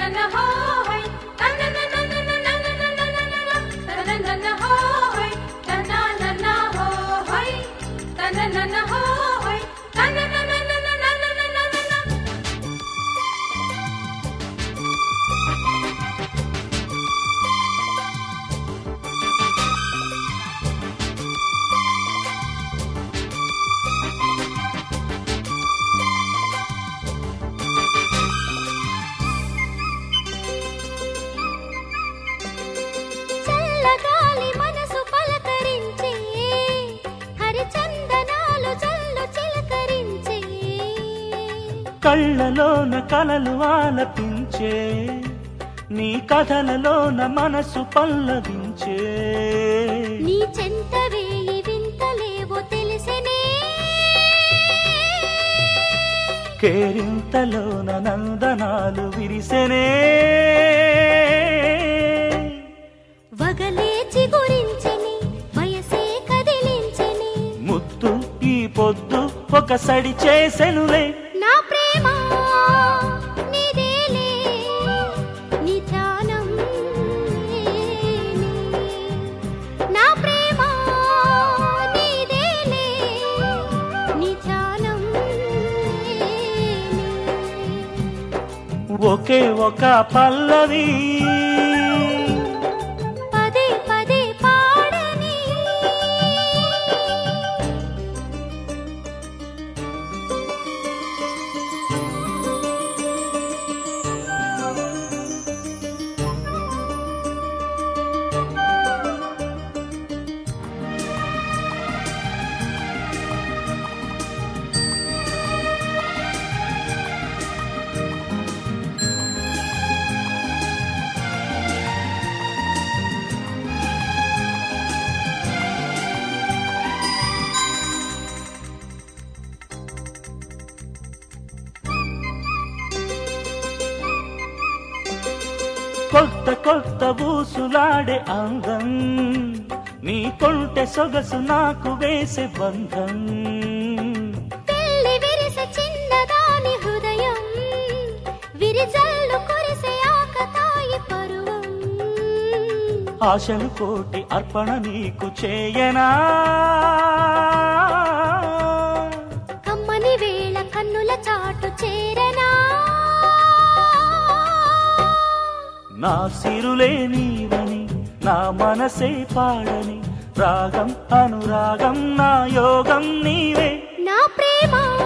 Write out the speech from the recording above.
తననన హోయ్ తనననననననననననన తననన హోయ్ తననన హోయ్ తననన హోయ్ తనననననననననన చల్లగాలి మనసు పలకరించే హరిచందనాలు చల్లు చిలకరించే కళ్ళలోన కలలు ఆలపించే నీ కథలలోన మనసు పల్లవించే నీ చెంత వేయి వింతలేవో తెలిసెనే కేరింతలోన నందనాలు విరిసెనే వగలేచి గురించెని వయసే కదిలించెని ముద్దు ఈ పొద్దు ఒక సడి చేసెనులే నా ప్రేమ నీదేలే నీ ధ్యానం నేనే. నా ప్రేమ నీదేలే నీ ధ్యానం నేనే. ఒకే ఒక పల్లవి పదే పదే పాడని కొత్త కొత్త ఊసులాడే అందం నీ కొంటె సొగసు నాకు వేసే బంధం పెళ్లి విరిసె చిన్నదాని హృదయం విరిజల్లు కురిసే ఆకతాయి పరువం ఆశలు కోటి అర్పణ నీకు చేయనా కమ్మని వేళ కన్నుల చాటు చేరనా నా సిరులే నీవని నా మనసే పాడని రాగం అనురాగం నా యోగం నీవే నా ప్రేమ